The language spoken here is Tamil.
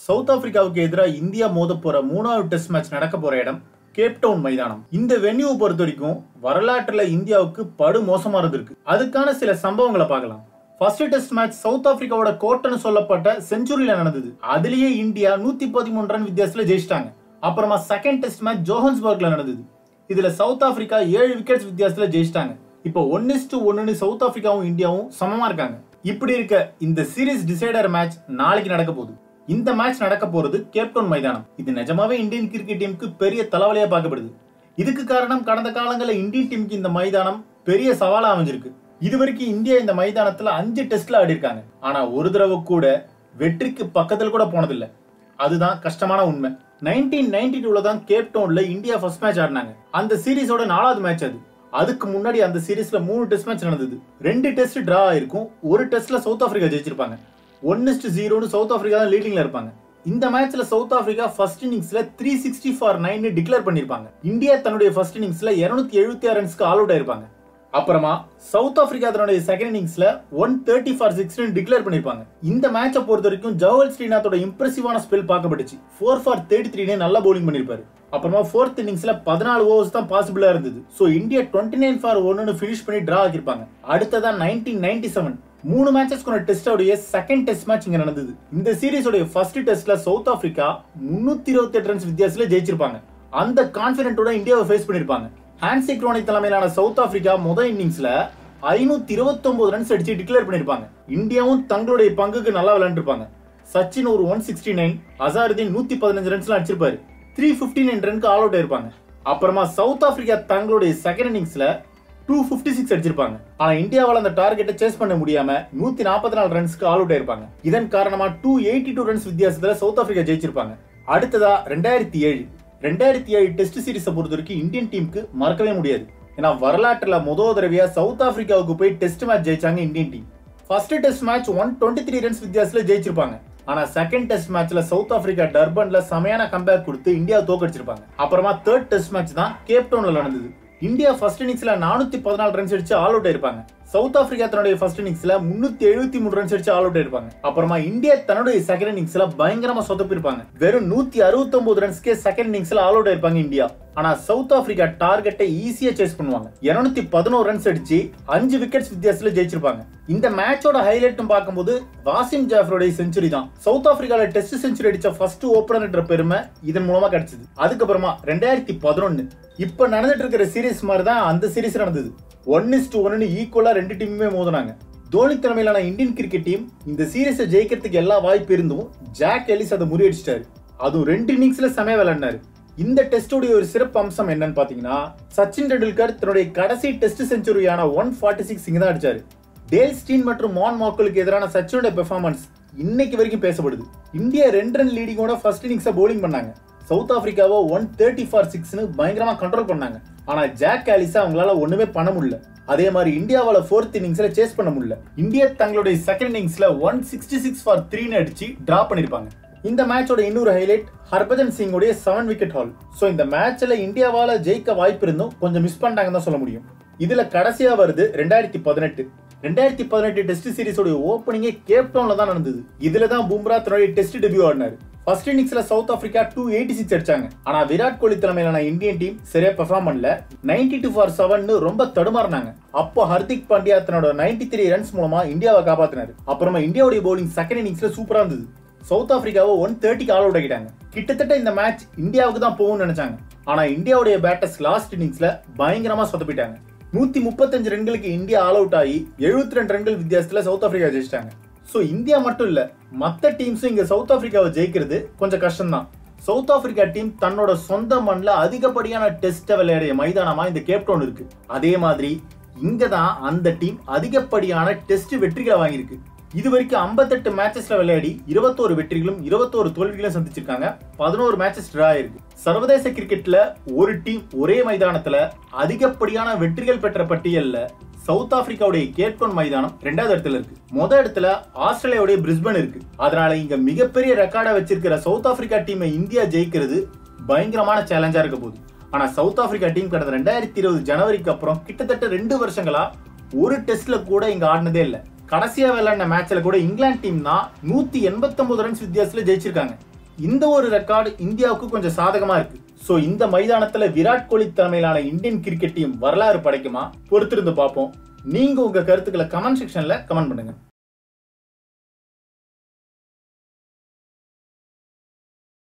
சவுத் ஆப்பிரிக்காவுக்கு எதிராக இந்தியா மோத போற மூணாவது டெஸ்ட் மேட்ச் நடக்க போற இடம் கேப்டவுன் மைதானம் இந்த வென்யூவை பொறுத்த வரைக்கும் வரலாற்றுல இந்தியாவுக்கு படு மோசமா இருந்திருக்கு அதுக்கான சில சம்பவங்களை பார்க்கலாம் ஃபர்ஸ்ட் டெஸ்ட் மேட்ச் சவுத் ஆப்பிரிக்காவோட கோட்டைன்னு சொல்லப்பட்ட செஞ்சுரியில நடந்தது அதுலயே இந்தியா நூத்தி பதிமூணு ரன் வித்தியாசத்துல ஜெயிச்சிட்டாங்க அப்புறமா செகண்ட் டெஸ்ட் மேட்ச் ஜோஹன்ஸ்பர்க்ல நடந்தது இதுல சவுத் ஆப்பிரிக்கா ஏழு விக்கெட்ஸ் வித்தியாசத்துல ஜெயிச்சிட்டாங்க இப்போ ஒன் இஸ் டு ஒன்னு சவுத் ஆப்பிரிக்காவும் இந்தியாவும் சமமா இருக்காங்க இப்படி இருக்க இந்த சீரிஸ் டிசைடர் மேட்ச் நாளைக்கு நடக்க போகுது இந்த மேட்ச் நடக்க போறது கேப்டவுன் மைதானம் இது நிஜமாவே இந்தியன் கிரிக்கெட் டீமுக்கு பெரிய தலைவலியா பார்க்கப்படுது இதுக்கு காரணம் கடந்த காலங்களில் இந்தியன் டீமுக்கு இந்த மைதானம் பெரிய சவாலா அமைஞ்சிருக்கு இதுவரைக்கும் இந்தியா இந்த மைதானத்துல அஞ்சு டெஸ்ட்ல ஆடி இருக்காங்க ஆனா ஒரு தடவை கூட வெற்றிக்கு பக்கத்துல கூட போனதில்லை அதுதான் கஷ்டமான உண்மை நைன்டீன் நைன்டி டூல தான் கேப் டவுன்ல இந்தியா ஃபர்ஸ்ட் மேட்ச் ஆடினாங்க அந்த சீரிஸோட நாலாவது மேட்ச் அது அதுக்கு முன்னாடி அந்த சீரிஸ்ல மூணு டெஸ்ட் மேட்ச் நடந்தது ரெண்டு டெஸ்ட் டிரா ஆயிருக்கும் ஒரு டெஸ்ட்ல சவுத் ஆப்பிரிக்கா ஜெயிச்சிருப்பாங்க ஒன் இஸ்ட் ஜீரோன்னு சவுத் ஆப்பிரிக்கா தான் லீடிங்ல இருப்பாங்க இந்த மேட்ச்ல சவுத் ஆப்பிரிக்கா ஃபர்ஸ்ட் இன்னிங்ஸ்ல three sixty for nine declare பண்ணிருப்பாங்க இந்தியா தன்னுடைய ஃபர்ஸ்ட் இன்னிங்ஸ்ல இருநூத்தி எழுபத்தி ஆறு ரன்ஸ்க்கு ஆல் அவுட் ஆயிருப்பாங்க அப்புறமா சவுத் ஆப்பிரிக்கா தன்னுடைய செகண்ட் இன்னிங்ஸ்ல one thirty for six declare பண்ணிருப்பாங்க இந்த மேட்சை பொறுத்த வரைக்கும் ஜவஹர் ஸ்ரீநாத்தோட இம்ப்ரெசிவான ஸ்பெல் பார்க்கப்பட்டுச்சு ஃபோர் ஃபார் தேர்ட்டி த்ரீனே நல்லா பவுலிங் பண்ணிருப்பாரு அப்புறமா ஃபோர்த் இன்னிங்ஸ்ல பதினாலு ஓவர்ஸ் தான் பாசிபிளா இருந்தது so India twenty nine for ஒன்னு ஃபினிஷ் பண்ணி டிரா ஆக்கிருப்பாங்க அடுத்ததா நைன்டீன் நைன்டி செவன் மூணு மேட்சஸ் கொண்ட டெஸ்டோடைய செகண்ட் டெஸ்ட் மேட்ச் இங்க நடந்தது இந்த சீரிஸோட ஃபர்ஸ்ட் டெஸ்ட்ல சவுத் ஆப்பிரிக்கா முன்னூத்தி இருபத்தி எட்டு ரன்ஸ் வித்தியாசத்துல ஜெயிச்சிருப்பாங்க அந்த கான்பிடென்ட்டோட இந்தியாவை ஃபேஸ் பண்ணிருப்பாங்க ஹான்சி குரோனி தலைமையிலான சவுத் ஆப்பிரிக்கா முதல் இன்னிங்ஸ்ல ஐநூத்தி இருபத்தி ரன்ஸ் அடிச்சு டிக்ளேர் பண்ணிருப்பாங்க இந்தியாவும் தங்களுடைய பங்குக்கு நல்லா விளையாண்டுருப்பாங்க சச்சின் ஒரு ஒன் சிக்ஸ்டி நைன் அசாருதீன் நூத்தி பதினஞ்சு ரன்ஸ்லாம் அடிச்சிருப்பாரு த்ரீ பிப்டி நைன் ரனுக்கு ஆல் அவுட் ஆயிருப்பாங்க அப்புறமா சவுத் ஆப்பிரிக்கா தங்களுடைய செகண்ட் இன்னிங்ஸ்ல டூ பிப்டி சிக்ஸ் அடிச்சிருப்பாங்க ஆனா இந்தியாவால அந்த டார்கெட்டை சேஸ் பண்ண முடியாம நூத்தி நாற்பத்தி நாலு ரன்ஸ்க்கு ஆல் அவுட் ஆயிருப்பாங்க இதன் காரணமா டூ எயிட்டி டூ ரன்ஸ் வித்தியாசத்துல சவுத் ஆப்பிரிக்கா ஜெயிச்சிருப்பாங்க அடுத்ததா ரெண்டாயிரத்தி ஏழு ரெண்டாயிரத்தி ஏழு டெஸ்ட் சீரிஸை பொறுத்த வரைக்கும் இந்தியன் டீமுக்கு மறக்கவே முடியாது ஏன்னா வரலாற்றுல முதல் தடவையா சவுத் ஆப்பிரிக்காவுக்கு போய் டெஸ்ட் மேட்ச் ஜெயிச்சாங்க Indian team first test match one twenty three runs வித்தியாசத்துல ஜெயிச்சிருப்பாங்க ஆனா செகண்ட் டெஸ்ட் மேட்ச்ல சவுத் ஆப்பிரிக்கா டர்பன்ல செமையான கம்பேக் கொடுத்து இந்தியா தோக்கடிச்சிருப்பாங்க அப்புறமா தேர்ட் டெஸ்ட் மேட்ச் தான் கேப் டவுன்ல நடந்தது இந்தியா ஃபர்ஸ்ட் இன்னிங்ஸ்ல நானூத்தி பதினாலு ரன்ஸ் அடிச்சு ஆல் அவுட் ஆயிருப்பாங்க சவுத் ஆப்பிரிக்கா தன்னுடைய ஃபர்ஸ்ட் இன்னிங்ஸ்ல முன்னூத்தி எழுபத்தி மூணு ரன்ஸ் அடிச்சு ஆல் அவுட் ஆயிருப்பாங்க அப்புறமா இந்தியா தன்னுடைய செகண்ட் இன்னிங்ஸ்ல பயங்கரமா சொதப்பிருப்பாங்க வெறும் நூத்தி அறுபத்தி ஒன்பது ரன்ஸ்க்கே செகண்ட் இன்னிங்ஸ்ல ஆல் அவுட் ஆயிருப்பாங்க இந்தியா ஆனா சவுத் ஆப்பிரிக்கா டார்கெட்டை ஈஸியா சேஸ் பண்ணுவாங்க இருநூத்தி பதினோரு ரன்ஸ் அடிச்சு அஞ்சு விக்கெட்ஸ் வித்தியாசத்துல ஜெயிச்சிருப்பாங்க இந்த மேட்சோட ஹைலைட்டும் பார்க்கும்போது வாசிம் ஜாஃபருடைய செஞ்சுரி தான் சவுத் ஆப்பிரிக்கால டெஸ்ட் செஞ்சுரி அடிச்ச ஃபர்ஸ்ட் ஓப்பனர்ன்ற பெருமை இதன் மூலமா கிடைச்சது அதுக்கப்புறமா ரெண்டாயிரத்தி பதினொன்னு இப்ப நடந்துட்டு இருக்கிற சீரிஸ் மாதிரி தான் அந்த சீரிஸ் நடந்தது ஒன் இஸ் டு ஒன்னு ஈக்குவலா ரெண்டு டீமுமே மோதினாங்க தோனி தலைமையிலான இந்தியன் கிரிக்கெட் டீம் இந்த சீரிஸை ஜெயிக்கிறதுக்கு எல்லா வாய்ப்பு இருந்தும் ஜாக் எலிஸ் அதை முறியடிச்சிட்டாரு அதுவும் ரெண்டு இன்னிங்ஸ்ல செமையா விளையாடினாரு இந்த டெஸ்டோடைய ஒரு சிறப்பு அம்சம் என்னன்னு பாத்தீங்கன்னா சச்சின் டெண்டுல்கர் தன்னுடைய கடைசி டெஸ்ட் செஞ்சுரியான ஒன் ஃபார்ட்டி சிக்ஸ் இங்க தான் அடிச்சாரு டேல் ஸ்டீன் மற்றும் மான் மார்க்கலுக்கு எதிரான சச்சினோட பெர்ஃபார்மன்ஸ் இன்னைக்கு வரைக்கும் பேசப்படுது இந்தியா ரெண்டு ரன் லீடிங்கோட ஃபர்ஸ்ட் இன்னிங்ஸை பவுலிங் பண்ணாங்க சவுத் ஆப்பிரிக்காவை ஒன் தேர்ட்டி ஃபார் சிக்ஸ்னு பயங்கரமா கண்ட்ரோல் பண்ணாங்க ஆனா ஜாக் ஆலிஸா அவங்களால ஒண்ணுமே பண்ண முடியல அதே மாதிரி இந்தியாவால ஃபோர்த் இன்னிங்ஸ்ல சேஸ் பண்ண முடியல இந்தியா தங்களுடைய செகண்ட் இன்னிங்ஸ்ல ஒன் சிக்ஸ்டி சிக்ஸ் ஃபார் த்ரீன்னு அடிச்சு டிரா பண்ணிருப்பாங்க இந்த மேட்சோட இன்னொரு ஹைலைட் ஹர்பஜன் சிங்கோடைய செவன் விக்கெட் ஹால் ஸோ இந்த மேட்ச்ல இந்தியாவால ஜெயிக்க வாய்ப்பு இருந்தும் கொஞ்சம் மிஸ் பண்ணிட்டாங்கன்னு தான் சொல்ல முடியும் இதுல கடைசியா வருது ரெண்டாயிரத்தி பதினெட்டு ரெண்டாயிரத்தி பதினெட்டு டெஸ்ட் சீரிஸோட ஓப்பனிங்கே கேப் டவுன்ல தான் நடந்தது இதுல தான் பும்ரா தன்னுடைய டெஸ்ட் டெபியூ ஆடினாரு ஃபர்ஸ்ட் இன்னிங்ஸ்ல South Africa two eighty six அடிச்சாங்க ஆனா விராட் கோலி தலைமையிலான இந்தியன் டீம் சரியா பெர்ஃபார்ம் பண்ணல நைன்டி டூ ஃபார் செவன் ரொம்ப தடுமாறினாங்க அப்போ ஹர்திக் பாண்டியா தன்னோட நைன்டி த்ரீ ரன்ஸ் மூலமா இந்தியாவை காப்பாத்தினாரு அப்புறமா இந்தியாவுடைய பவுலிங் செகண்ட் இன்னிங்ஸ்ல சூப்பரா இருந்தது சவுத் ஆப்பிரிக்காவை ஒன் தேர்ட்டிக்கு ஆல் அவுட் ஆகிட்டாங்க கிட்டத்தட்ட இந்த மேட்ச் இந்தியாவுக்கு தான் போகும்னு நினைச்சாங்க ஆனா இந்தியாவுடைய பேட்டர்ஸ் லாஸ்ட் இன்னிங்ஸ்ல பயங்கரமா சொதப்பிட்டாங்க நூத்தி முப்பத்தஞ்சு ரன்களுக்கு இந்தியா ஆல் அவுட் ஆகி எழுபத்தி ரெண்டு ரன்கள் வித்தியாசத்துல சவுத் ஆப்பிரிக்கா ஜெயிச்சிட்டாங்க ஸோ இந்தியா மட்டும் இல்ல மற்ற டீம்ஸும் இங்க சவுத் ஆப்பிரிக்காவை ஜெயிக்கிறது கொஞ்சம் கஷ்டம் தான் சவுத் ஆப்பிரிக்கா டீம் தன்னோட சொந்த மண்ணில் அதிகப்படியான டெஸ்ட்டை விளையாடிய மைதானமா இந்த கேப்டவுன் இருக்கு அதே மாதிரி இங்க தான் அந்த டீம் அதிகப்படியான டெஸ்ட் வெற்றிகளை வாங்கியிருக்கு இது வரைக்கும் ஐம்பத்தெட்டு மேட்சஸ்ல விளையாடி இருபத்தோரு வெற்றிகளும் இருபத்தோரு தோல்விகளும் சந்திச்சிருக்காங்க பதினோரு மேட்சஸ் டிரா இருக்கு சர்வதேச கிரிக்கெட்ல ஒரு டீம் ஒரே மைதானத்துல அதிகப்படியான வெற்றிகள் பெற்ற பட்டியல்ல சவுத் ஆப்பிரிக்காவுடைய கேப்டவுன் மைதானம் ரெண்டாவது இடத்துல இருக்கு முத இடத்துல ஆஸ்திரேலியாவுடைய பிரிஸ்பன் இருக்கு அதனால இங்க மிகப்பெரிய ரெக்கார்டா வச்சிருக்கிற சவுத் ஆப்பிரிக்கா டீமை இந்தியா ஜெயிக்கிறது பயங்கரமான சேலஞ்சா இருக்க போகுது ஆனா சவுத் ஆப்பிரிக்கா டீம் கடந்த ரெண்டாயிரத்தி இருபது ஜனவரிக்கு அப்புறம் கிட்டத்தட்ட ரெண்டு வருஷங்களா ஒரு டெஸ்ட்ல கூட இங்க ஆடினதே இல்ல கடைசியா விளையாடின மேட்ச்ல கூட இங்கிலாந்து டீம் தான் நூத்தி எண்பத்தி ரன்ஸ் வித்தியாசத்துல ஜெயிச்சிருக்காங்க இந்த ஒரு ரெக்கார்டு இந்தியாவுக்கு கொஞ்சம் சாதகமா இருக்கு சோ இந்த மைதானத்துல விராட் கோலி தலைமையிலான இந்தியன் கிரிக்கெட் டீம் வரலாறு படைக்குமா பொறுத்திருந்து பார்ப்போம் நீங்க உங்க கருத்துக்களை கமெண்ட் செக்ஷன்ல கமெண்ட் பண்ணுங்க